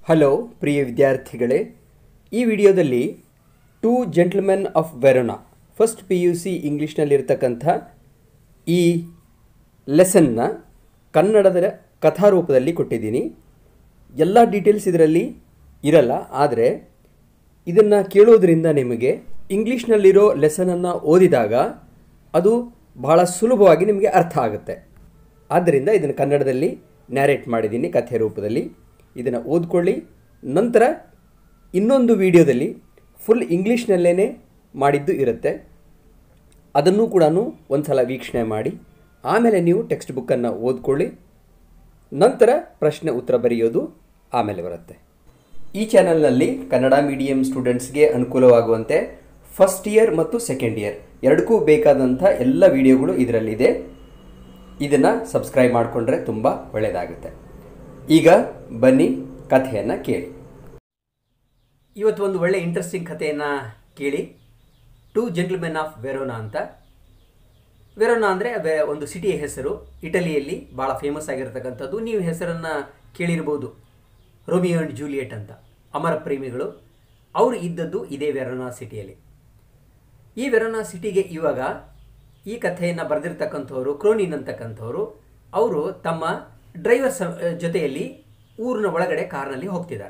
hello ಪ್ರಿಯ ವಿದ್ಯಾರ್ಥಿಗಳೇ ಈ ವಿಡಿಯೋದಲ್ಲಿ two gentlemen of Verona first P U C ಇಂಗ್ಲೀಷ್ನಲ್ಲಿರ್ತಕ್ಕಂಥ ಈ ಲೆಸನ್ನ ಕನ್ನಡದ ಕಥಾರೂಪದಲ್ಲಿ ಕೊಟ್ಟಿದ್ದೀನಿ ಎಲ್ಲ ಡೀಟೇಲ್ಸ್ ಇದರಲ್ಲಿ ಇರಲ್ಲ ಆದರೆ ಇದನ್ನು ಕೇಳೋದ್ರಿಂದ ನಿಮಗೆ ಇಂಗ್ಲೀಷ್ನಲ್ಲಿರೋ ಲೆಸನನ್ನು ಓದಿದಾಗ ಅದು ಬಹಳ ಸುಲಭವಾಗಿ ನಿಮಗೆ ಅರ್ಥ ಆಗುತ್ತೆ ಆದ್ದರಿಂದ ಇದನ್ನು ಕನ್ನಡದಲ್ಲಿ ನ್ಯಾರೇಟ್ ಮಾಡಿದ್ದೀನಿ ಕಥೆ ರೂಪದಲ್ಲಿ ಇದನ್ನು ಓದ್ಕೊಳ್ಳಿ ನಂತರ ಇನ್ನೊಂದು ವಿಡಿಯೋದಲ್ಲಿ ಫುಲ್ ಇಂಗ್ಲೀಷ್ನಲ್ಲೇ ಮಾಡಿದ್ದು ಇರುತ್ತೆ ಅದನ್ನು ಕೂಡ ಒಂದು ಸಲ ವೀಕ್ಷಣೆ ಮಾಡಿ ಆಮೇಲೆ ನೀವು ಟೆಕ್ಸ್ಟ್ ಬುಕ್ಕನ್ನು ಓದ್ಕೊಳ್ಳಿ ನಂತರ ಪ್ರಶ್ನೆ ಉತ್ತರ ಬರೆಯೋದು ಆಮೇಲೆ ಬರುತ್ತೆ ಈ ಚಾನಲ್ನಲ್ಲಿ ಕನ್ನಡ ಮೀಡಿಯಂ ಸ್ಟೂಡೆಂಟ್ಸ್ಗೆ ಅನುಕೂಲವಾಗುವಂತೆ ಫಸ್ಟ್ ಇಯರ್ ಮತ್ತು ಸೆಕೆಂಡ್ ಇಯರ್ ಎರಡಕ್ಕೂ ಬೇಕಾದಂಥ ಎಲ್ಲ ವಿಡಿಯೋಗಳು ಇದರಲ್ಲಿದೆ ಇದನ್ನು ಸಬ್ಸ್ಕ್ರೈಬ್ ಮಾಡಿಕೊಂಡ್ರೆ ತುಂಬ ಒಳ್ಳೆಯದಾಗುತ್ತೆ ಈಗ ಬನ್ನಿ ಕಥೆಯನ್ನು ಕೇಳಿ ಇವತ್ತು ಒಂದು ಒಳ್ಳೆ ಇಂಟ್ರೆಸ್ಟಿಂಗ್ ಕಥೆಯನ್ನು ಕೇಳಿ ಟು ಜೆಂಟ್ಲ್ಮೆನ್ ಆಫ್ ವೆರೋನಾ ಅಂತ ವೆರೋನಾ ಅಂದರೆ ಒಂದು ಸಿಟಿಯ ಹೆಸರು ಇಟಲಿಯಲ್ಲಿ ಭಾಳ ಫೇಮಸ್ ಆಗಿರತಕ್ಕಂಥದ್ದು ನೀವು ಹೆಸರನ್ನು ಕೇಳಿರ್ಬೋದು ರೋಮಿಯೋ ಆ್ಯಂಡ್ ಜೂಲಿಯೆಟ್ ಅಂತ ಅಮರ ಪ್ರೇಮಿಗಳು ಅವರು ಇದ್ದದ್ದು ಇದೇ ವೆರೋನಾ ಸಿಟಿಯಲ್ಲಿ ಈ ವೆರೋನಾ ಸಿಟಿಗೆ ಇವಾಗ ಈ ಕಥೆಯನ್ನು ಬರೆದಿರ್ತಕ್ಕಂಥವ್ರು ಕ್ರೋನಿನ್ ಅಂತಕ್ಕಂಥವ್ರು ಅವರು ತಮ್ಮ ಡ್ರೈವರ್ ಸ ಜೊತೆಯಲ್ಲಿ ಊರಿನ ಒಳಗಡೆ ಕಾರ್ನಲ್ಲಿ ಹೋಗ್ತಿದ್ದಾರೆ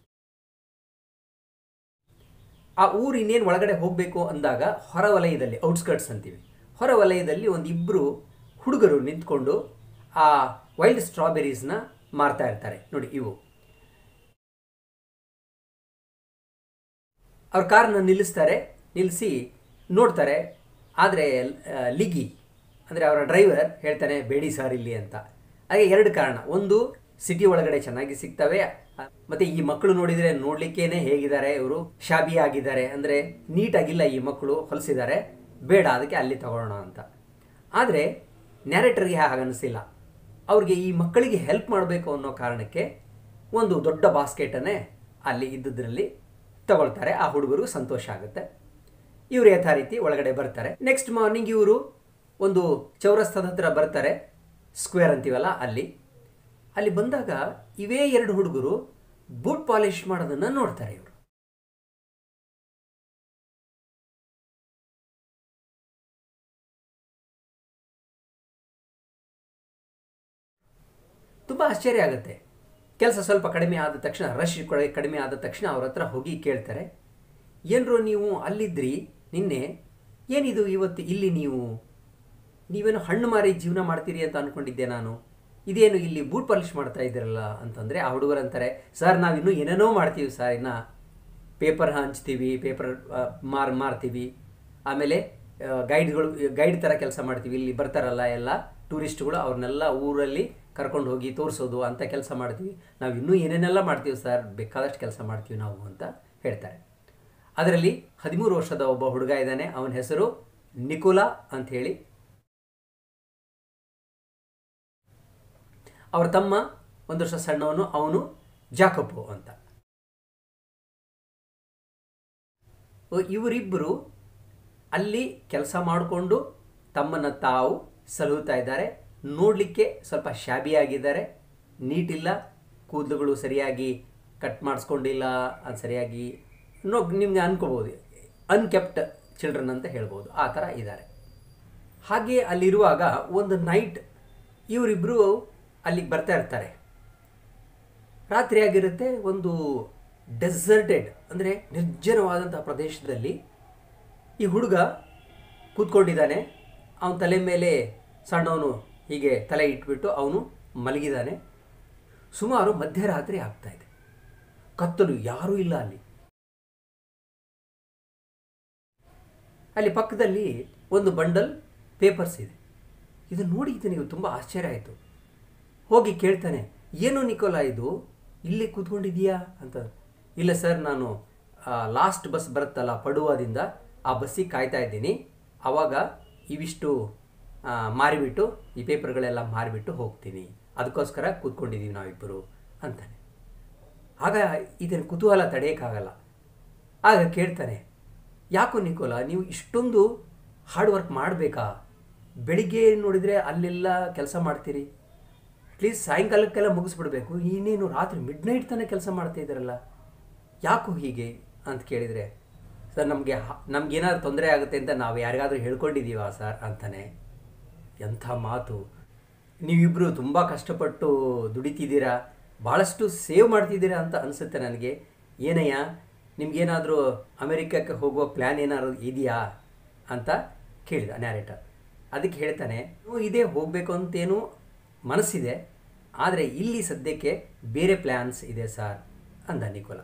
ಆ ಊರು ಇನ್ನೇನು ಒಳಗಡೆ ಹೋಗಬೇಕು ಅಂದಾಗ ಹೊರವಲಯದಲ್ಲಿ ಔಟ್ಸ್ಕರ್ಟ್ಸ್ ಅಂತೀವಿ ಹೊರವಲಯದಲ್ಲಿ ಒಂದು ಇಬ್ಬರು ಹುಡುಗರು ನಿಂತ್ಕೊಂಡು ಆ ವೈಲ್ಡ್ ಸ್ಟ್ರಾಬೆರೀಸ್ನ ಮಾರ್ತಾ ಇರ್ತಾರೆ ನೋಡಿ ಇವು ಅವ್ರ ಕಾರ್ನ ನಿಲ್ಲಿಸ್ತಾರೆ ನಿಲ್ಲಿಸಿ ನೋಡ್ತಾರೆ ಆದರೆ ಲಿಗಿ ಅಂದರೆ ಅವರ ಡ್ರೈವರ್ ಹೇಳ್ತಾನೆ ಬೇಡಿ ಸರ್ ಇಲ್ಲಿ ಅಂತ ಹಾಗೆ ಎರಡು ಕಾರಣ ಒಂದು ಸಿಟಿ ಒಳಗಡೆ ಚೆನ್ನಾಗಿ ಸಿಗ್ತವೆ ಮತ್ತು ಈ ಮಕ್ಕಳು ನೋಡಿದರೆ ನೋಡಲಿಕ್ಕೇನೆ ಹೇಗಿದ್ದಾರೆ ಇವರು ಶಾಬಿ ಆಗಿದ್ದಾರೆ ಅಂದರೆ ನೀಟಾಗಿಲ್ಲ ಈ ಮಕ್ಕಳು ಹೊಲಿಸಿದ್ದಾರೆ ಬೇಡ ಅದಕ್ಕೆ ಅಲ್ಲಿ ತಗೊಳ್ಳೋಣ ಅಂತ ಆದರೆ ನ್ಯಾರೇಟರ್ಗೆ ಹಾಗೆ ಅನಿಸಿಲ್ಲ ಅವ್ರಿಗೆ ಈ ಮಕ್ಕಳಿಗೆ ಹೆಲ್ಪ್ ಮಾಡಬೇಕು ಅನ್ನೋ ಕಾರಣಕ್ಕೆ ಒಂದು ದೊಡ್ಡ ಬಾಸ್ಕೆಟನ್ನೇ ಅಲ್ಲಿ ಇದ್ದದ್ರಲ್ಲಿ ತಗೊಳ್ತಾರೆ ಆ ಹುಡುಗರು ಸಂತೋಷ ಆಗುತ್ತೆ ಇವರು ಯಥಾ ರೀತಿ ಒಳಗಡೆ ಬರ್ತಾರೆ ನೆಕ್ಸ್ಟ್ ಮಾರ್ನಿಂಗ್ ಇವರು ಒಂದು ಚೌರಸ್ತದ ಹತ್ರ ಬರ್ತಾರೆ ಸ್ಕ್ವೇರ್ ಅಂತೀವಲ್ಲ ಅಲ್ಲಿ ಅಲ್ಲಿ ಬಂದಾಗ ಇವೇ ಎರಡು ಹುಡುಗರು ಬೂಟ್ ಪಾಲಿಶ್ ಮಾಡೋದನ್ನು ನೋಡ್ತಾರೆ ಇವರು ತುಂಬ ಆಶ್ಚರ್ಯ ಆಗುತ್ತೆ ಕೆಲಸ ಸ್ವಲ್ಪ ಕಡಿಮೆ ಆದ ತಕ್ಷಣ ರಶ್ ಕಡಿಮೆ ಆದ ತಕ್ಷಣ ಅವ್ರ ಹತ್ರ ಹೋಗಿ ಕೇಳ್ತಾರೆ ಏನರು ನೀವು ಅಲ್ಲಿದ್ರಿ ನಿನ್ನೆ ಏನಿದು ಇವತ್ತು ಇಲ್ಲಿ ನೀವು ನೀವೇನು ಹಣ್ಣು ಮಾರಿ ಜೀವನ ಮಾಡ್ತೀರಿ ಅಂತ ಅಂದ್ಕೊಂಡಿದ್ದೆ ನಾನು ಇದೇನು ಇಲ್ಲಿ ಬೂಟ್ ಪಾಲಿಶ್ ಮಾಡ್ತಾ ಇದ್ದೀರಲ್ಲ ಅಂತಂದರೆ ಆ ಹುಡುಗರು ಅಂತಾರೆ ಸರ್ ನಾವಿನ್ನೂ ಏನೇನೋ ಮಾಡ್ತೀವಿ ಸರ್ ಇನ್ನು ಪೇಪರ್ ಹಂಚ್ತೀವಿ ಪೇಪರ್ ಮಾರ್ ಮಾರ್ತೀವಿ ಆಮೇಲೆ ಗೈಡ್ಗಳು ಗೈಡ್ ಥರ ಕೆಲಸ ಮಾಡ್ತೀವಿ ಇಲ್ಲಿ ಬರ್ತಾರಲ್ಲ ಎಲ್ಲ ಟೂರಿಸ್ಟ್ಗಳು ಅವ್ರನ್ನೆಲ್ಲ ಊರಲ್ಲಿ ಕರ್ಕೊಂಡು ಹೋಗಿ ತೋರಿಸೋದು ಅಂತ ಕೆಲಸ ಮಾಡ್ತೀವಿ ನಾವು ಇನ್ನೂ ಏನೇನೆಲ್ಲ ಮಾಡ್ತೀವಿ ಸರ್ ಬೇಕಾದಷ್ಟು ಕೆಲಸ ಮಾಡ್ತೀವಿ ನಾವು ಅಂತ ಹೇಳ್ತಾರೆ ಅದರಲ್ಲಿ ಹದಿಮೂರು ವರ್ಷದ ಒಬ್ಬ ಹುಡುಗ ಇದ್ದಾನೆ ಅವನ ಹೆಸರು ನಿಕೋಲಾ ಅಂತ ಹೇಳಿ ಅವರ ತಮ್ಮ ಒಂದು ವರ್ಷ ಸಣ್ಣವನು ಅವನು ಜಾಕಪ್ಪು ಅಂತ ಇವರಿಬ್ಬರು ಅಲ್ಲಿ ಕೆಲಸ ಮಾಡಿಕೊಂಡು ತಮ್ಮನ್ನು ತಾವು ಸಲಹುತ್ತಾ ಇದ್ದಾರೆ ನೋಡಲಿಕ್ಕೆ ಸ್ವಲ್ಪ ಶಾಬಿಯಾಗಿದ್ದಾರೆ ನೀಟಿಲ್ಲ ಕೂದಲುಗಳು ಸರಿಯಾಗಿ ಕಟ್ ಮಾಡಿಸ್ಕೊಂಡಿಲ್ಲ ಅದು ಸರಿಯಾಗಿ ನೋ ನಿಮಗೆ ಅನ್ಕೋಬೋದು ಅನ್ಕೆಪ್ಟ್ ಚಿಲ್ಡ್ರನ್ ಅಂತ ಹೇಳ್ಬೋದು ಆ ಥರ ಇದ್ದಾರೆ ಹಾಗೆ ಅಲ್ಲಿರುವಾಗ ಒಂದು ನೈಟ್ ಇವರಿಬ್ಬರು ಅಲ್ಲಿಗೆ ಬರ್ತಾ ಇರ್ತಾರೆ ರಾತ್ರಿ ಆಗಿರುತ್ತೆ ಒಂದು ಡೆಸರ್ಟೆಡ್ ಅಂದರೆ ನಿರ್ಜನವಾದಂಥ ಪ್ರದೇಶದಲ್ಲಿ ಈ ಹುಡುಗ ಕೂತ್ಕೊಂಡಿದ್ದಾನೆ ಅವನ ತಲೆ ಮೇಲೆ ಸಣ್ಣವನು ಹೀಗೆ ತಲೆ ಇಟ್ಬಿಟ್ಟು ಅವನು ಮಲಗಿದ್ದಾನೆ ಸುಮಾರು ಮಧ್ಯರಾತ್ರಿ ಆಗ್ತಾ ಇದೆ ಕತ್ತಲು ಯಾರೂ ಇಲ್ಲ ಅಲ್ಲಿ ಅಲ್ಲಿ ಪಕ್ಕದಲ್ಲಿ ಒಂದು ಬಂಡಲ್ ಪೇಪರ್ಸ್ ಇದೆ ಇದನ್ನು ನೋಡಿ ಇದನಿಗೆ ತುಂಬ ಆಶ್ಚರ್ಯ ಆಯಿತು ಹೋಗಿ ಕೇಳ್ತಾನೆ ಏನು ನಿಕೋಲಾ ಇದು ಇಲ್ಲಿ ಕೂತ್ಕೊಂಡಿದೀಯಾ ಅಂತ ಇಲ್ಲ ಸರ್ ನಾನು ಲಾಸ್ಟ್ ಬಸ್ ಬರುತ್ತಲ್ಲ ಪಡುವಾದಿಂದ ಆ ಬಸ್ಸಿಗೆ ಕಾಯ್ತಾ ಇದ್ದೀನಿ ಆವಾಗ ಇವಿಷ್ಟು ಮಾರಿಬಿಟ್ಟು ಈ ಪೇಪರ್ಗಳೆಲ್ಲ ಮಾರಿಬಿಟ್ಟು ಹೋಗ್ತೀನಿ ಅದಕ್ಕೋಸ್ಕರ ಕೂತ್ಕೊಂಡಿದ್ದೀವಿ ನಾವಿಬ್ಬರು ಅಂತಾನೆ ಆಗ ಇದನ್ನು ಕುತೂಹಲ ತಡೆಯೋಕ್ಕಾಗಲ್ಲ ಆಗ ಕೇಳ್ತಾನೆ ಯಾಕೋ ನಿಕೋಲಾ ನೀವು ಇಷ್ಟೊಂದು ಹಾರ್ಡ್ ವರ್ಕ್ ಮಾಡಬೇಕಾ ಬೆಳಿಗ್ಗೆ ನೋಡಿದರೆ ಅಲ್ಲೆಲ್ಲ ಕೆಲಸ ಮಾಡ್ತೀರಿ ಪ್ಲೀಸ್ ಸಾಯಂಕಾಲಕ್ಕೆಲ್ಲ ಮುಗಿಸ್ಬಿಡ್ಬೇಕು ಇನ್ನೇನು ರಾತ್ರಿ ಮಿಡ್ ನೈಟ್ ತನಕ ಕೆಲಸ ಮಾಡ್ತಾ ಇದ್ದಾರಲ್ಲ ಯಾಕೋ ಹೀಗೆ ಅಂತ ಕೇಳಿದರೆ ಸರ್ ನಮಗೆ ನಮಗೇನಾದ್ರು ತೊಂದರೆ ಆಗುತ್ತೆ ಅಂತ ನಾವು ಯಾರಿಗಾದ್ರೂ ಹೇಳ್ಕೊಂಡಿದ್ದೀವಾ ಸರ್ ಅಂತಾನೆ ಎಂಥ ಮಾತು ನೀವಿಬ್ಬರು ತುಂಬ ಕಷ್ಟಪಟ್ಟು ದುಡಿತಿದ್ದೀರಾ ಭಾಳಷ್ಟು ಸೇವ್ ಮಾಡ್ತಿದ್ದೀರಾ ಅಂತ ಅನಿಸುತ್ತೆ ನನಗೆ ಏನಯ್ಯ ನಿಮ್ಗೇನಾದರೂ ಅಮೆರಿಕಕ್ಕೆ ಹೋಗುವ ಪ್ಲ್ಯಾನ್ ಏನಾದ್ರು ಇದೆಯಾ ಅಂತ ಕೇಳಿದ ನ್ಯಾರೇಟರ್ ಅದಕ್ಕೆ ಹೇಳ್ತಾನೆ "ಓ, ಇದೇ ಹೋಗಬೇಕು ಅಂತೇನು ಮನಸ್ಸಿದೆ ಆದರೆ ಇಲ್ಲಿ ಸದ್ಯಕ್ಕೆ ಬೇರೆ ಪ್ಲ್ಯಾನ್ಸ್ ಇದೆ ಸರ್ ಅಂದ ನಿಕೋಲ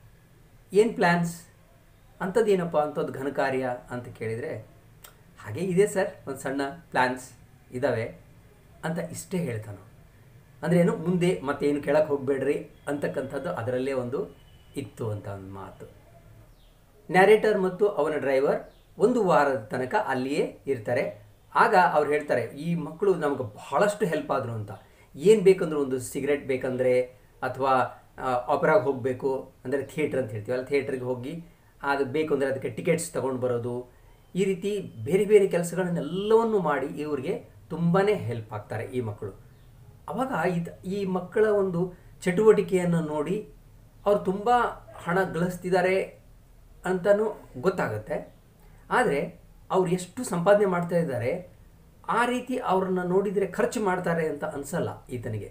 ಏನು ಪ್ಲ್ಯಾನ್ಸ್ ಅಂಥದ್ದೇನಪ್ಪ ಅಂಥದ್ದು ಘನಕಾರ್ಯ ಅಂತ ಕೇಳಿದರೆ ಹಾಗೆ ಇದೆ ಸರ್ ಒಂದು ಸಣ್ಣ ಪ್ಲ್ಯಾನ್ಸ್ ಇದ್ದಾವೆ ಅಂತ ಇಷ್ಟೇ ಹೇಳ್ತಾನು ಅಂದರೆ ಏನು ಮುಂದೆ ಮತ್ತೇನು ಕೆಳಗೆ ಹೋಗಬೇಡ್ರಿ ಅಂತಕ್ಕಂಥದ್ದು ಅದರಲ್ಲೇ ಒಂದು ಇತ್ತು ಅಂತ ಒಂದು ಮಾತು ನ್ಯಾರೇಟರ್ ಮತ್ತು ಅವನ ಡ್ರೈವರ್ ಒಂದು ವಾರದ ತನಕ ಅಲ್ಲಿಯೇ ಇರ್ತಾರೆ ಆಗ ಅವ್ರು ಹೇಳ್ತಾರೆ ಈ ಮಕ್ಕಳು ನಮಗೆ ಬಹಳಷ್ಟು ಹೆಲ್ಪ್ ಆದರು ಅಂತ ಏನು ಬೇಕಂದ್ರೆ ಒಂದು ಸಿಗರೆಟ್ ಬೇಕಂದರೆ ಅಥವಾ ಆಪರಾಗೆ ಹೋಗಬೇಕು ಅಂದರೆ ಥಿಯೇಟ್ರ್ ಅಂತ ಹೇಳ್ತೀವಿ ಅಲ್ಲಿ ಥಿಯೇಟ್ರಿಗೆ ಹೋಗಿ ಅದು ಬೇಕು ಅಂದರೆ ಅದಕ್ಕೆ ಟಿಕೆಟ್ಸ್ ತೊಗೊಂಡು ಬರೋದು ಈ ರೀತಿ ಬೇರೆ ಬೇರೆ ಕೆಲಸಗಳನ್ನೆಲ್ಲವನ್ನು ಮಾಡಿ ಇವರಿಗೆ ತುಂಬಾ ಹೆಲ್ಪ್ ಆಗ್ತಾರೆ ಈ ಮಕ್ಕಳು ಅವಾಗ ಇದು ಈ ಮಕ್ಕಳ ಒಂದು ಚಟುವಟಿಕೆಯನ್ನು ನೋಡಿ ಅವ್ರು ತುಂಬ ಹಣ ಗಳಿಸ್ತಿದ್ದಾರೆ ಅಂತಲೂ ಗೊತ್ತಾಗುತ್ತೆ ಆದರೆ ಅವ್ರು ಎಷ್ಟು ಸಂಪಾದನೆ ಮಾಡ್ತಾ ಇದ್ದಾರೆ ಆ ರೀತಿ ಅವ್ರನ್ನ ನೋಡಿದರೆ ಖರ್ಚು ಮಾಡ್ತಾರೆ ಅಂತ ಅನಿಸಲ್ಲ ಈತನಿಗೆ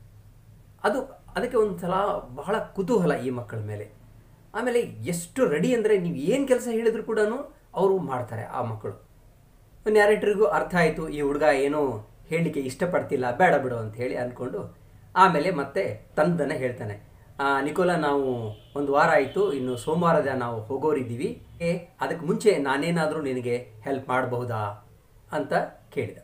ಅದು ಅದಕ್ಕೆ ಒಂದು ಸಲ ಬಹಳ ಕುತೂಹಲ ಈ ಮಕ್ಕಳ ಮೇಲೆ ಆಮೇಲೆ ಎಷ್ಟು ರೆಡಿ ಅಂದರೆ ನೀವು ಏನು ಕೆಲಸ ಹೇಳಿದ್ರು ಕೂಡ ಅವರು ಮಾಡ್ತಾರೆ ಆ ಮಕ್ಕಳು ನ್ಯಾರೇಟ್ರಿಗೂ ಅರ್ಥ ಆಯಿತು ಈ ಹುಡುಗ ಏನೋ ಹೇಳಲಿಕ್ಕೆ ಇಷ್ಟಪಡ್ತಿಲ್ಲ ಬೇಡ ಬಿಡು ಅಂತ ಹೇಳಿ ಅಂದ್ಕೊಂಡು ಆಮೇಲೆ ಮತ್ತೆ ತಂದನ್ನು ಹೇಳ್ತಾನೆ "ಆ, ನಿಕೋಲಾ ನಾವು ಒಂದು ವಾರ ಆಯಿತು ಇನ್ನು ಸೋಮವಾರದ ನಾವು ಹೋಗೋರಿದ್ದೀವಿ ಏ ಅದಕ್ಕೆ ಮುಂಚೆ ನಾನೇನಾದರೂ ನಿನಗೆ ಹೆಲ್ಪ್ ಮಾಡಬಹುದಾ ಅಂತ ಕೇಳಿದ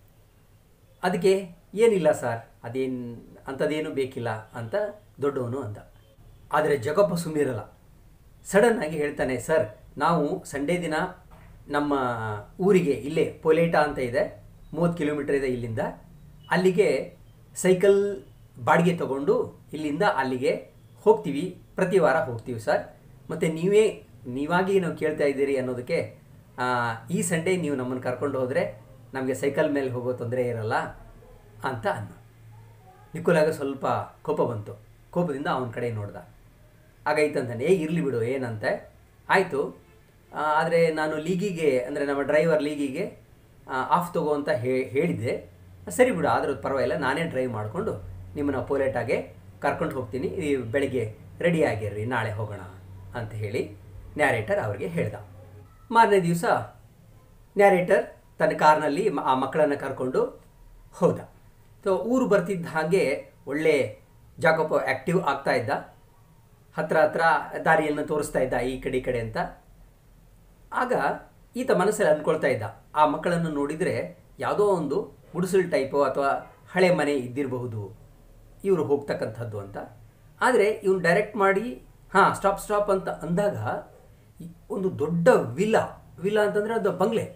ಅದಕ್ಕೆ ಏನಿಲ್ಲ ಸರ್ ಅದೇನು ಅಂಥದ್ದೇನು ಬೇಕಿಲ್ಲ ಅಂತ ದೊಡ್ಡವನು ಅಂದ ಆದರೆ ಜಗಪ್ಪ ಸುಮ್ಮನಿರಲ್ಲ ಸಡನ್ ಆಗಿ ಹೇಳ್ತಾನೆ ಸರ್ ನಾವು ಸಂಡೇ ದಿನ ನಮ್ಮ ಊರಿಗೆ ಇಲ್ಲೇ ಪೊಲೇಟಾ ಅಂತ ಇದೆ ಮೂವತ್ತು ಕಿಲೋಮೀಟರ್ ಇದೆ ಇಲ್ಲಿಂದ ಅಲ್ಲಿಗೆ ಸೈಕಲ್ ಬಾಡಿಗೆ ತಗೊಂಡು ಇಲ್ಲಿಂದ ಅಲ್ಲಿಗೆ ಹೋಗ್ತೀವಿ ಪ್ರತಿ ವಾರ ಹೋಗ್ತೀವಿ ಸರ್ ಮತ್ತು ನೀವೇ ನೀವಾಗಿ ನಾವು ಕೇಳ್ತಾ ಇದ್ದೀರಿ ಅನ್ನೋದಕ್ಕೆ ಆ, ಈ ಸಂಡೇ ನೀವು ನಮ್ಮನ್ನು ಕರ್ಕೊಂಡು ಹೋದರೆ ನಮಗೆ ಸೈಕಲ್ ಮೇಲೆ ಹೋಗೋ ತೊಂದರೆ ಇರಲ್ಲ ಅಂತ ಅನ್ನ ನಿಕೋಲಾಗ ಸ್ವಲ್ಪ ಕೋಪ ಬಂತು ಕೋಪದಿಂದ ಅವನ ಕಡೆ ನೋಡ್ದ ಆಗಾಯ್ತಂತಾನೆ ಏ ಇರಲಿ ಬಿಡು ಏನಂತೆ ಆಯಿತು ಆದರೆ ನಾನು ಲೀಗಿಗೆ ಅಂದರೆ ನಮ್ಮ ಡ್ರೈವರ್ ಲೀಗಿಗೆ ಆಫ್ ತಗೋ ಅಂತ ಹೇ- ಹೇಳಿದ್ದೆ ಸರಿ ಬಿಡು ಆದರೂ ಪರವಾಗಿಲ್ಲ ನಾನೇ ಡ್ರೈವ್ ಮಾಡಿಕೊಂಡು ನಿಮ್ಮನ್ನ ಪೋಲೇಟಾಗೆ ಕರ್ಕೊಂಡು ಹೋಗ್ತೀನಿ ಈ ಬೆಳಿಗ್ಗೆ ರೆಡಿ ಆಗಿರ್ರಿ ನಾಳೆ ಹೋಗೋಣ ಅಂತ ಹೇಳಿ ನ್ಯಾರೇಟರ್ ಅವರಿಗೆ ಹೇಳ್ದ ಮಾರನೇ ದಿವಸ ನ್ಯಾರೇಟರ್ ತನ್ನ ಕಾರ್ನಲ್ಲಿ ಮ- ಆ ಮಕ್ಕಳನ್ನು ಕರ್ಕೊಂಡು ಹೋದ ಸೊ ಊರು ಬರ್ತಿದ್ದ ಹಾಗೆ ಒಳ್ಳೆ ಜಾಕಪ್ಪ ಆ್ಯಕ್ಟಿವ್ ಆಗ್ತಾ ಇದ್ದ ಹತ್ರ ಹತ್ರ ದಾರಿಯನ್ನು ತೋರಿಸ್ತಾ ಇದ್ದ ಈ ಕಡೆ ಈ ಕಡೆ ಅಂತ ಆಗ ಈತ ಮನಸ್ಸಲ್ಲಿ ಅಂದ್ಕೊಳ್ತಾ ಇದ್ದ ಆ ಮಕ್ಕಳನ್ನು ನೋಡಿದರೆ ಯಾವುದೋ ಒಂದು ಗುಡಿಸಲು ಟೈಪು ಅಥವಾ ಹಳೆ ಮನೆ ಇದ್ದಿರಬಹುದು ಇವರು ಹೋಗ್ತಕ್ಕಂಥದ್ದು ಅಂತ ಆದರೆ ಇವನು ಡೈರೆಕ್ಟ್ ಮಾಡಿ ಹಾಂ ಸ್ಟಾಪ್ ಸ್ಟಾಪ್ ಅಂತ ಅಂದಾಗ ಈ ಒಂದು ದೊಡ್ಡ ವಿಲ್ಲ ವಿಲ್ಲ ಅಂತಂದರೆ ಅದು ಬಂಗ್ಲೆ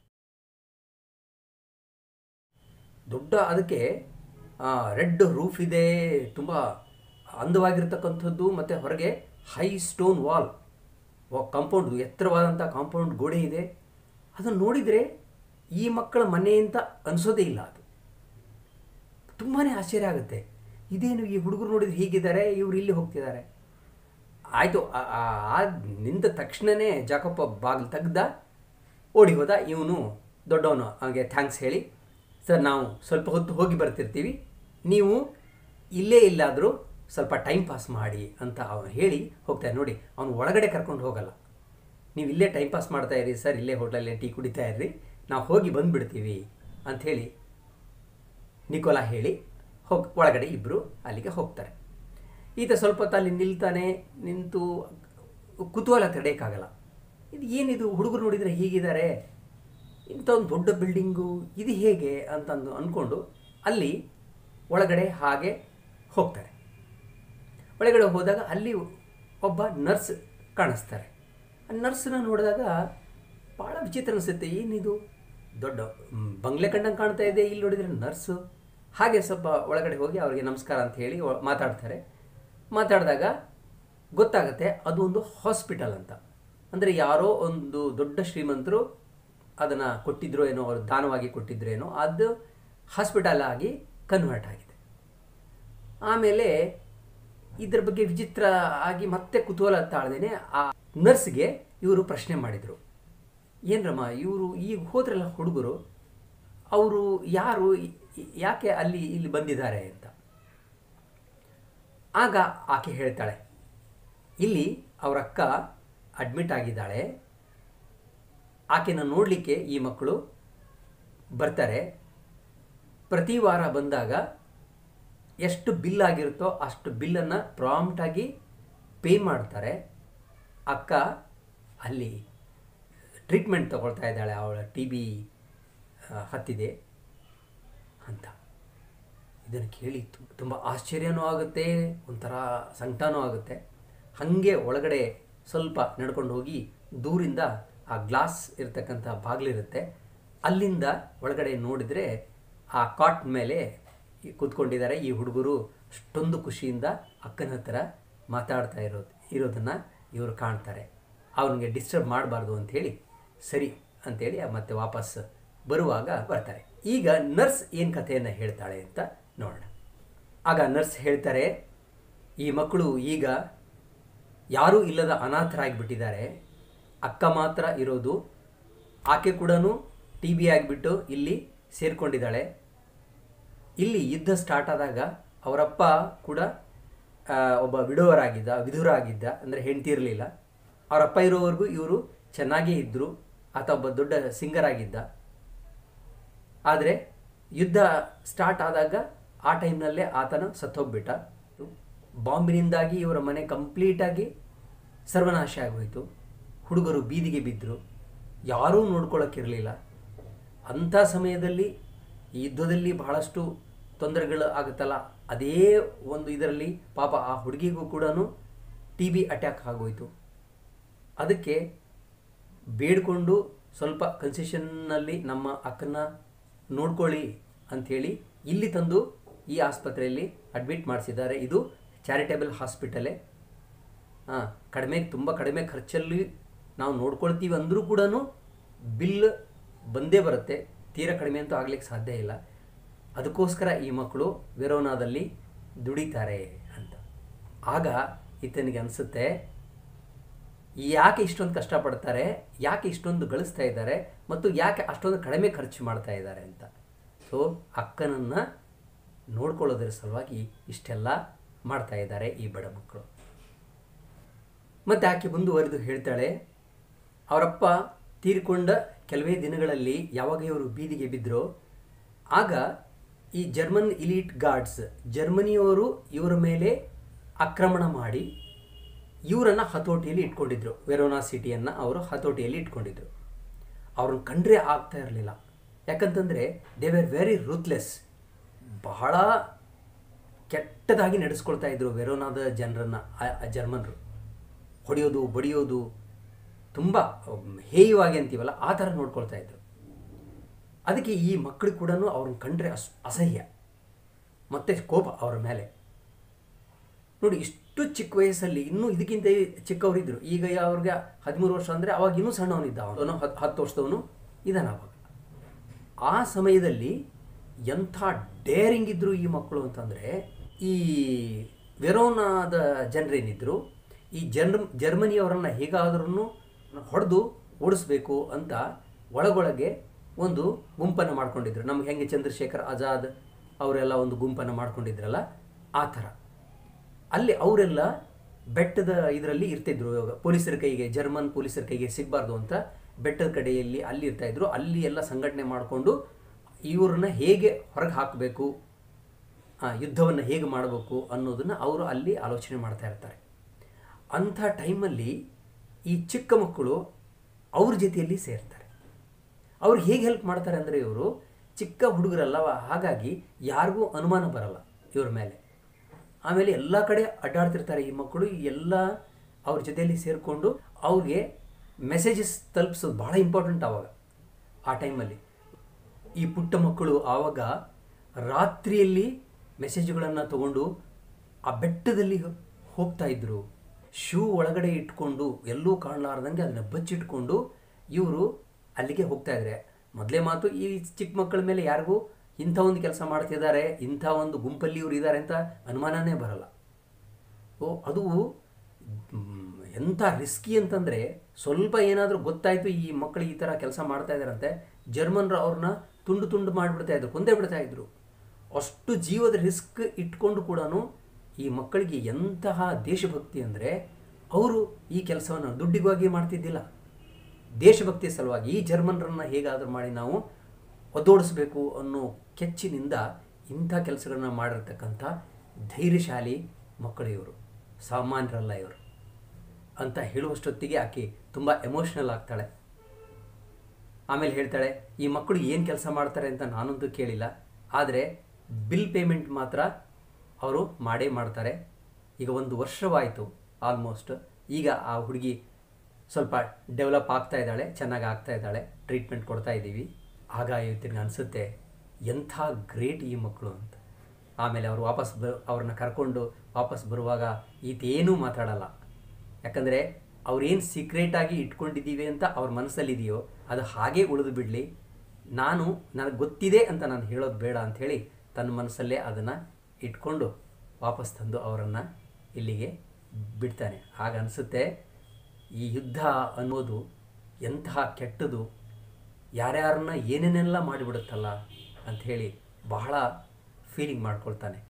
ದೊಡ್ಡ ಅದಕ್ಕೆ ರೆಡ್ ರೂಫ್ ಇದೆ ತುಂಬ ಅಂದವಾಗಿರ್ತಕ್ಕಂಥದ್ದು ಮತ್ತು ಹೊರಗೆ ಹೈ ಸ್ಟೋನ್ ವಾಲ್ ಕಾಂಪೌಂಡ್ ಎತ್ತರವಾದಂಥ ಕಾಂಪೌಂಡ್ ಗೋಡೆ ಇದೆ ಅದನ್ನು ನೋಡಿದರೆ ಈ ಮಕ್ಕಳ ಮನೆ ಅಂತ ಅನಿಸೋದೇ ಇಲ್ಲ ಅದು ತುಂಬಾ ಆಶ್ಚರ್ಯ ಆಗುತ್ತೆ ಇದೇನು ಈ ಹುಡುಗರು ನೋಡಿದ್ರೆ ಹೀಗಿದ್ದಾರೆ ಇವ್ರು ಇಲ್ಲಿ ಹೋಗ್ತಿದ್ದಾರೆ ಆಯಿತು ಆ ನಿಂತ ತಕ್ಷಣವೇ ಜಾಕಪ್ಪ ಬಾಗಿಲು ತೆಗ್ದ ಓಡಿ ಹೋದ ಇವನು ದೊಡ್ಡವನು ಅವನಿಗೆ ಥ್ಯಾಂಕ್ಸ್ ಹೇಳಿ ಸರ್ ನಾವು ಸ್ವಲ್ಪ ಹೊತ್ತು ಹೋಗಿ ಬರ್ತಿರ್ತೀವಿ ನೀವು ಇಲ್ಲೇ ಇಲ್ಲಾದರೂ ಸ್ವಲ್ಪ ಟೈಮ್ ಪಾಸ್ ಮಾಡಿ ಅಂತ ಅವನು ಹೇಳಿ ಹೋಗ್ತಾನೆ ನೋಡಿ ಅವನು ಒಳಗಡೆ ಕರ್ಕೊಂಡು ಹೋಗಲ್ಲ ನೀವು ಇಲ್ಲೇ ಟೈಮ್ ಪಾಸ್ ಮಾಡ್ತಾ ಇರಿ ಸರ್ ಇಲ್ಲೇ ಹೋಟ್ಲಲ್ಲೇ ಟೀ ಕುಡಿತಾ ಇರ್ರಿ ನಾವು ಹೋಗಿ ಬಂದುಬಿಡ್ತೀವಿ ಅಂಥೇಳಿ ನಿಕೋಲಾ ಹೇಳಿ ಹೋಗಿ ಒಳಗಡೆ ಇಬ್ಬರು ಅಲ್ಲಿಗೆ ಹೋಗ್ತಾರೆ ಈತ ಸ್ವಲ್ಪ ಹೊತ್ತು ಅಲ್ಲಿ ನಿಲ್ತಾನೆ ನಿಂತು ಕುತೂಹಲ ತಡೆಯೋಕ್ಕಾಗಲ್ಲ ಇದು ಏನಿದು ಹುಡುಗರು ನೋಡಿದರೆ ಹೀಗಿದ್ದಾರೆ ಇಂಥ ಒಂದು ದೊಡ್ಡ ಬಿಲ್ಡಿಂಗು ಇದು ಹೇಗೆ ಅಂತಂದು ಅಂದ್ಕೊಂಡು ಅಲ್ಲಿ ಒಳಗಡೆ ಹಾಗೆ ಹೋಗ್ತಾರೆ ಒಳಗಡೆ ಹೋದಾಗ ಅಲ್ಲಿ ಒಬ್ಬ ನರ್ಸ್ ಕಾಣಿಸ್ತಾರೆ ಆ ನರ್ಸ್ನ ನೋಡಿದಾಗ ಭಾಳ ವಿಚಿತ್ರ ಅನಿಸುತ್ತೆ ಏನಿದು ದೊಡ್ಡ ಮ್, ಬಂಗ್ಲೆ ಕಂಡಂಗೆ ಕಾಣ್ತಾ ಇದೆ ಇಲ್ಲಿ ನೋಡಿದರೆ ನರ್ಸು ಹಾಗೆ ಸ್ವಲ್ಪ ಒಳಗಡೆ ಹೋಗಿ ಅವರಿಗೆ ನಮಸ್ಕಾರ ಅಂತ ಹೇಳಿ ಒ- ಮಾತಾಡ್ತಾರೆ ಮಾತಾಡಿದಾಗ ಗೊತ್ತಾಗುತ್ತೆ ಅದು ಒಂದು ಹಾಸ್ಪಿಟಲ್ ಅಂತ ಅಂದರೆ ಯಾರೋ ಒಂದು ದೊಡ್ಡ ಶ್ರೀಮಂತರು ಅದನ್ನು ಕೊಟ್ಟಿದ್ರು ಏನೋ ಅವ್ರು ದಾನವಾಗಿ ಕೊಟ್ಟಿದ್ರು ಏನೋ ಅದು ಹಾಸ್ಪಿಟಲ್ ಆಗಿ ಕನ್ವರ್ಟ್ ಆಗಿದೆ ಆಮೇಲೆ ಇದ್ರ ಬಗ್ಗೆ ವಿಚಿತ್ರ ಆಗಿ ಮತ್ತೆ ಕುತೂಹಲ ತಾಳ್ದೇನೆ ಆ ನರ್ಸ್ಗೆ ಇವರು ಪ್ರಶ್ನೆ ಮಾಡಿದರು ಏನ್ರಮ್ಮ ಇವರು ಈಗ ಹೋದ್ರಲ್ಲ ಹುಡುಗರು ಅವರು ಯಾರು ಈ- ಯಾಕೆ ಅಲ್ಲಿ ಇಲ್ಲಿ ಬಂದಿದ್ದಾರೆ ಅಂತ ಆಗ ಆಕೆ ಹೇಳ್ತಾಳೆ ಇಲ್ಲಿ ಅವರ ಅಕ್ಕ ಅಡ್ಮಿಟ್ ಆಗಿದ್ದಾಳೆ ಆಕೆನ ನೋಡಲಿಕ್ಕೆ ಈ ಮಕ್ಕಳು ಬರ್ತಾರೆ ಪ್ರತಿ ವಾರ ಬಂದಾಗ ಎಷ್ಟು ಬಿಲ್ ಆಗಿರುತ್ತೋ ಅಷ್ಟು ಬಿಲ್ಲನ್ನು ಪ್ರಾಂಪ್ಟಾಗಿ ಪೇ ಮಾಡ್ತಾರೆ ಅಕ್ಕ ಅಲ್ಲಿ ಟ್ರೀಟ್ಮೆಂಟ್ ತಗೊಳ್ತಾ ಇದ್ದಾಳೆ ಅವಳ ಟಿ ಬಿ ಹತ್ತಿದೆ ಅಂತ ಇದನ್ನು ಕೇಳಿ ತುಂಬ ಆಶ್ಚರ್ಯನೂ ಆಗುತ್ತೆ ಒಂಥರ ಸಂಕಟನೂ ಆಗುತ್ತೆ ಹಾಗೆ ಒಳಗಡೆ ಸ್ವಲ್ಪ ನಡ್ಕೊಂಡು ಹೋಗಿ ದೂರಿಂದ ಆ ಗ್ಲಾಸ್ ಇರ್ತಕ್ಕಂಥ ಬಾಗಿಲಿರುತ್ತೆ ಅಲ್ಲಿಂದ ಒಳಗಡೆ ನೋಡಿದರೆ ಆ ಕಾಟ್ ಮೇಲೆ ಕೂತ್ಕೊಂಡಿದ್ದಾರೆ ಈ ಹುಡುಗರು ಅಷ್ಟೊಂದು ಖುಷಿಯಿಂದ ಅಕ್ಕನ ಹತ್ರ ಮಾತಾಡ್ತಾ ಇರೋದು ಇರೋದನ್ನು ಇವರು ಕಾಣ್ತಾರೆ ಅವನಿಗೆ ಡಿಸ್ಟರ್ಬ್ ಮಾಡಬಾರ್ದು ಅಂಥೇಳಿ ಸರಿ ಅಂಥೇಳಿ ಮತ್ತೆ ವಾಪಸ್ ಬರುವಾಗ ಬರ್ತಾರೆ ಈಗ ನರ್ಸ್ ಏನು ಕಥೆಯನ್ನು ಹೇಳ್ತಾಳೆ ಅಂತ ನೋಡೋಣ ಆಗ ನರ್ಸ್ ಹೇಳ್ತಾರೆ ಈ ಮಕ್ಕಳು ಈಗ ಯಾರೂ ಇಲ್ಲದ ಅನಾಥರಾಗಿಬಿಟ್ಟಿದ್ದಾರೆ ಅಕ್ಕ ಮಾತ್ರ ಇರೋದು ಆಕೆ ಕೂಡ ಟಿ ಬಿ ಆಗಿಬಿಟ್ಟು ಇಲ್ಲಿ ಸೇರಿಕೊಂಡಿದ್ದಾಳೆ ಇಲ್ಲಿ ಯುದ್ಧ ಸ್ಟಾರ್ಟ್ ಆದಾಗ ಅವರಪ್ಪ ಕೂಡ ಆ, ಒಬ್ಬ ವಿಡೋವರ್ ಆಗಿದ್ದ ವಿಧುರ ಆಗಿದ್ದ ಅಂದರೆ ಹೆಂಡತಿ ಇರಲಿಲ್ಲ ಅವರಪ್ಪ ಇರೋವರೆಗೂ ಇವರು ಚೆನ್ನಾಗೇ ಇದ್ದರು ಆತ ಒಬ್ಬ ದೊಡ್ಡ ಸಿಂಗರ್ ಆಗಿದ್ದ ಆದರೆ ಯುದ್ಧ ಸ್ಟಾರ್ಟ್ ಆದಾಗ ಆ ಟೈಮ್ನಲ್ಲೇ ಆತನ ಸತ್ತೋಗ್ಬಿಟ್ಟ ಬಾಂಬಿನಿಂದಾಗಿ ಇವರ ಮನೆ ಕಂಪ್ಲೀಟಾಗಿ ಸರ್ವನಾಶ ಆಗೋಯಿತು ಹುಡುಗರು ಬೀದಿಗೆ ಬಿದ್ದರು ಯಾರೂ ನೋಡ್ಕೊಳ್ಳೋಕ್ಕಿರಲಿಲ್ಲ ಅಂಥ ಸಮಯದಲ್ಲಿ ಈ ಯುದ್ಧದಲ್ಲಿ ಬಹಳಷ್ಟು ತೊಂದರೆಗಳು ಆಗುತ್ತಲ್ಲ ಅದೇ ಒಂದು ಇದರಲ್ಲಿ ಪಾಪ ಆ ಹುಡುಗಿಗೂ ಕೂಡ ಟಿ ಬಿ ಅಟ್ಯಾಕ್ ಆಗೋಯಿತು ಅದಕ್ಕೆ ಬೇಡಿಕೊಂಡು ಸ್ವಲ್ಪ ಕನ್ಸೆಷನ್ನಲ್ಲಿ ನಮ್ಮ ಅಕ್ಕನ್ನ ನೋಡ್ಕೊಳ್ಳಿ ಅಂಥೇಳಿ ಇಲ್ಲಿ ತಂದು ಈ ಆಸ್ಪತ್ರೆಯಲ್ಲಿ ಅಡ್ಮಿಟ್ ಮಾಡಿಸಿದ್ದಾರೆ ಇದು ಚಾರಿಟೇಬಲ್ ಹಾಸ್ಪಿಟಲೇ ಹಾಂ ಕಡಿಮೆ ತುಂಬ ಕಡಿಮೆ ಖರ್ಚಲ್ಲಿ ನಾವು ನೋಡ್ಕೊಳ್ತೀವಿ ಅಂದರೂ ಕೂಡ ಬಿಲ್ ಬಂದೇ ಬರುತ್ತೆ ತೀರಾ ಕಡಿಮೆ ಅಂತೂ ಆಗ್ಲಿಕ್ಕೆ ಸಾಧ್ಯ ಇಲ್ಲ ಅದಕ್ಕೋಸ್ಕರ ಈ ಮಕ್ಕಳು ವೆರೋನಾದಲ್ಲಿ ದುಡಿತಾರೆ ಅಂತ ಆಗ ಈತನಿಗೆ ಅನಿಸುತ್ತೆ ಯಾಕೆ ಇಷ್ಟೊಂದು ಕಷ್ಟಪಡ್ತಾರೆ ಯಾಕೆ ಇಷ್ಟೊಂದು ಗಳಿಸ್ತಾ ಇದ್ದಾರೆ ಮತ್ತು ಯಾಕೆ ಅಷ್ಟೊಂದು ಕಡಿಮೆ ಖರ್ಚು ಮಾಡ್ತಾ ಇದ್ದಾರೆ ಅಂತ ಸೊ ಅಕ್ಕನನ್ನು ನೋಡ್ಕೊಳ್ಳೋದ್ರ ಸಲುವಾಗಿ ಇಷ್ಟೆಲ್ಲ ಮಾಡ್ತಾ ಇದ್ದಾರೆ ಈ ಬಡ ಮಕ್ಕಳು ಮತ್ತು ಆಕೆ ಮುಂದುವರೆದು ಹೇಳ್ತಾಳೆ ಅವರಪ್ಪ ತೀರಿಕೊಂಡ ಕೆಲವೇ ದಿನಗಳಲ್ಲಿ ಯಾವಾಗ ಇವರು ಬೀದಿಗೆ ಬಿದ್ದರೋ ಆಗ ಈ ಜರ್ಮನ್ ಇಲೀಟ್ ಗಾರ್ಡ್ಸ್ ಜರ್ಮನಿಯವರು ಇವರ ಮೇಲೆ ಆಕ್ರಮಣ ಮಾಡಿ ಇವರನ್ನು ಹತೋಟಿಯಲ್ಲಿ ಇಟ್ಕೊಂಡಿದ್ರು ವೆರೋನಾ ಸಿಟಿಯನ್ನು ಅವರು ಹತೋಟಿಯಲ್ಲಿ ಇಟ್ಕೊಂಡಿದ್ರು ಅವ್ರನ್ನ ಕಂಡ್ರೆ ಆಗ್ತಾ ಇರಲಿಲ್ಲ ಯಾಕಂತಂದರೆ ದೇ ವೇರ್ ವೆರಿ ರೂತ್ಲೆಸ್ ಬಹಳ ಕೆಟ್ಟದಾಗಿ ನಡೆಸ್ಕೊಳ್ತಾ ಇದ್ರು ವೆರೋನಾದ ಜನರನ್ನು ಜರ್ಮನ್ರು ಹೊಡೆಯೋದು ಬಡಿಯೋದು ತುಂಬ ಹೇಯವಾಗಿ ಅಂತೀವಲ್ಲ ಆ ಥರ ನೋಡ್ಕೊಳ್ತಾ ಇದ್ರು ಅದಕ್ಕೆ ಈ ಮಕ್ಕಳು ಕೂಡ ಅವ್ರನ್ನ ಕಂಡ್ರೆ ಅಸ್ ಅಸಹ್ಯ ಮತ್ತು ಕೋಪ ಅವರ ಮೇಲೆ ನೋಡಿ ಇಷ್ಟು ಚಿಕ್ಕ ವಯಸ್ಸಲ್ಲಿ ಇನ್ನೂ ಇದಕ್ಕಿಂತ ಚಿಕ್ಕವರಿದ್ದರು ಈಗ ಅವ್ರಿಗೆ ಹದಿಮೂರು ವರ್ಷ ಅಂದರೆ ಅವಾಗ ಇನ್ನೂ ಸಣ್ಣವನಿದ್ದ ಅವನು ಹತ್ತು ಹತ್ತು ವರ್ಷದವನು ಇದ್ದಾನೆ ಅವಾಗ ಆ ಸಮಯದಲ್ಲಿ ಎಂಥ ಡೇರಿಂಗ್ ಇದ್ದರು ಈ ಮಕ್ಕಳು ಅಂತಂದರೆ ಈ ವೆರೋನಾದ ಜನರೇನಿದ್ರು ಈ ಜರ್ಮ ಜರ್ಮನಿಯವರನ್ನು ಹೇಗಾದ್ರೂ ಹೊಡೆದು ಓಡಿಸ್ಬೇಕು ಅಂತ ಒಳಗೊಳಗೆ ಒಂದು ಗುಂಪನ್ನು ಮಾಡ್ಕೊಂಡಿದ್ರು ನಮ್ಗೆ ಹೆಂಗೆ ಚಂದ್ರಶೇಖರ್ ಆಜಾದ್ ಅವರೆಲ್ಲ ಒಂದು ಗುಂಪನ್ನು ಮಾಡ್ಕೊಂಡಿದ್ರಲ್ಲ ಆ ಥರ ಅಲ್ಲಿ ಅವರೆಲ್ಲ ಬೆಟ್ಟದ ಇದರಲ್ಲಿ ಇರ್ತಿದ್ರು ಪೊಲೀಸರ ಕೈಗೆ ಜರ್ಮನ್ ಪೊಲೀಸರ ಕೈಗೆ ಸಿಗಬಾರ್ದು ಅಂತ ಬೆಟ್ಟದ ಕಡೆಯಲ್ಲಿ ಅಲ್ಲಿ ಇರ್ತಾ ಇದ್ರು ಅಲ್ಲಿ ಎಲ್ಲ ಸಂಘಟನೆ ಮಾಡಿಕೊಂಡು ಇವ್ರನ್ನ ಹೇಗೆ ಹೊರಗೆ ಹಾಕಬೇಕು ಯುದ್ಧವನ್ನು ಹೇಗೆ ಮಾಡಬೇಕು ಅನ್ನೋದನ್ನು ಅವರು ಅಲ್ಲಿ ಆಲೋಚನೆ ಮಾಡ್ತಾ ಇರ್ತಾರೆ ಅಂಥ ಟೈಮಲ್ಲಿ ಈ ಚಿಕ್ಕ ಮಕ್ಕಳು ಅವ್ರ ಜೊತೆಯಲ್ಲಿ ಸೇರ್ತಾರೆ ಅವ್ರು ಹೇಗೆ ಹೆಲ್ಪ್ ಮಾಡ್ತಾರೆ ಅಂದರೆ ಇವರು ಚಿಕ್ಕ ಹುಡುಗರಲ್ಲ ಹಾಗಾಗಿ ಯಾರಿಗೂ ಅನುಮಾನ ಬರಲ್ಲ ಇವ್ರ ಮೇಲೆ ಆಮೇಲೆ ಎಲ್ಲ ಕಡೆ ಅಡ್ಡಾಡ್ತಿರ್ತಾರೆ ಈ ಮಕ್ಕಳು ಎಲ್ಲ ಅವ್ರ ಜೊತೆಯಲ್ಲಿ ಸೇರಿಕೊಂಡು ಅವ್ರಿಗೆ ಮೆಸೇಜಸ್ ತಲುಪಿಸೋದು ಭಾಳ ಇಂಪಾರ್ಟೆಂಟ್ ಆವಾಗ ಆ ಟೈಮಲ್ಲಿ ಈ ಪುಟ್ಟ ಮಕ್ಕಳು ಆವಾಗ ರಾತ್ರಿಯಲ್ಲಿ ಮೆಸೇಜ್ಗಳನ್ನು ತಗೊಂಡು ಆ ಬೆಟ್ಟದಲ್ಲಿ ಹೋಗ್ತಾ ಇದ್ರು ಶೂ ಒಳಗಡೆ ಇಟ್ಕೊಂಡು ಎಲ್ಲೂ ಕಾಣಲಾರ್ದಂಗೆ ಅದನ್ನು ಬಚ್ಚಿಟ್ಕೊಂಡು ಇವರು ಅಲ್ಲಿಗೆ ಹೋಗ್ತಾ ಇದ್ದಾರೆ ಮೊದಲೇ ಮಾತು ಈ ಚಿಕ್ಕ ಮಕ್ಕಳ ಮೇಲೆ ಯಾರಿಗೂ ಇಂಥ ಒಂದು ಕೆಲಸ ಮಾಡ್ತಿದ್ದಾರೆ ಇಂಥ ಒಂದು ಗುಂಪಲ್ಲಿ ಇವರು ಇದ್ದಾರೆ ಅಂತ ಅನುಮಾನನೇ ಬರಲ್ಲ ಓ ಅದು ಮ್, ಎಂಥ ರಿಸ್ಕಿ ಅಂತಂದರೆ ಸ್ವಲ್ಪ ಏನಾದರೂ ಗೊತ್ತಾಯಿತು ಈ ಮಕ್ಕಳು ಈ ಥರ ಕೆಲಸ ಮಾಡ್ತಾ ಇದ್ದಾರಂತೆ ಜರ್ಮನ್ರು ಅವ್ರನ್ನ ತುಂಡು ತುಂಡು ಮಾಡಿಬಿಡ್ತಾ ಇದ್ರು ಕೊಂದೇ ಬಿಡ್ತಾ ಇದ್ರು ಅಷ್ಟು ಜೀವದ ರಿಸ್ಕ್ ಇಟ್ಕೊಂಡು ಕೂಡ ಈ ಮಕ್ಕಳಿಗೆ ಎಂತಹ ದೇಶಭಕ್ತಿ ಅಂದರೆ ಅವರು ಈ ಕೆಲಸವನ್ನು ದುಡ್ಡಿಗಾಗಿ ಮಾಡ್ತಿದ್ದಿಲ್ಲ ದೇಶಭಕ್ತಿ ಸಲುವಾಗಿ ಈ ಜರ್ಮನ್ರನ್ನ ಹೇಗಾದರೂ ಮಾಡಿ ನಾವು ಒದ್ದೋಡಿಸ್ಬೇಕು ಅನ್ನೋ ಕೆಚ್ಚಿನಿಂದ ಇಂಥ ಕೆಲಸಗಳನ್ನ ಮಾಡಿರ್ತಕ್ಕಂಥ ಧೈರ್ಯಶಾಲಿ ಮಕ್ಕಳು ಇವರು ಸಾಮಾನ್ಯರಲ್ಲ ಇವರು ಅಂತ ಹೇಳುವಷ್ಟೊತ್ತಿಗೆ ಆಕೆ ತುಂಬ ಎಮೋಷ್ನಲ್ ಆಗ್ತಾಳೆ ಆಮೇಲೆ ಹೇಳ್ತಾಳೆ ಈ ಮಕ್ಕಳು ಏನು ಕೆಲಸ ಮಾಡ್ತಾರೆ ಅಂತ ನಾನಂತೂ ಕೇಳಿಲ್ಲ ಆದರೆ ಬಿಲ್ ಪೇಮೆಂಟ್ ಮಾತ್ರ ಅವರು ಮಾಡೇ ಮಾಡ್ತಾರೆ ಈಗ ಒಂದು ವರ್ಷವಾಯಿತು ಆಲ್ಮೋಸ್ಟ್ ಈಗ ಆ ಹುಡುಗಿ ಸ್ವಲ್ಪ ಡೆವಲಪ್ ಆಗ್ತಾ ಇದ್ದಾಳೆ ಚೆನ್ನಾಗಿ ಆಗ್ತಾ ಇದ್ದಾಳೆ ಟ್ರೀಟ್ಮೆಂಟ್ ಕೊಡ್ತಾ ಇದ್ದೀವಿ ಆಗ ಇವತ್ತಿಗೆ ಅನಿಸುತ್ತೆ ಎಂಥ ಗ್ರೇಟ್ ಈ ಮಕ್ಕಳು ಅಂತ ಆಮೇಲೆ ಅವರು ವಾಪಸ್ ಬ ಅವ್ರನ್ನ ಕರ್ಕೊಂಡು ವಾಪಸ್ ಬರುವಾಗ ಈತೇನೂ ಮಾತಾಡಲ್ಲ ಯಾಕಂದರೆ ಅವ್ರೇನು ಸೀಕ್ರೆಟಾಗಿ ಇಟ್ಕೊಂಡಿದ್ದೀವಿ ಅಂತ ಅವ್ರ ಮನಸ್ಸಲ್ಲಿದೆಯೋ ಅದು ಹಾಗೇ ಉಳಿದು ಬಿಡಲಿ ನಾನು ನನಗೆ ಗೊತ್ತಿದೆ ಅಂತ ನಾನು ಹೇಳೋದು ಬೇಡ ಅಂಥೇಳಿ ತನ್ನ ಮನಸ್ಸಲ್ಲೇ ಅದನ್ನು ಇಟ್ಕೊಂಡು ವಾಪಸ್ ತಂದು ಅವರನ್ನು ಇಲ್ಲಿಗೆ ಬಿಡ್ತಾನೆ ಆಗ ಅನಿಸುತ್ತೆ ಈ ಯುದ್ಧ ಅನ್ನೋದು ಎಂತಹ ಕೆಟ್ಟದು ಯಾರ್ಯಾರನ್ನ ಏನೇನೆಲ್ಲ ಮಾಡಿಬಿಡುತ್ತಲ್ಲ ಅಂಥೇಳಿ ಬಹಳ ಫೀಲಿಂಗ್ ಮಾಡ್ಕೊಳ್ತಾನೆ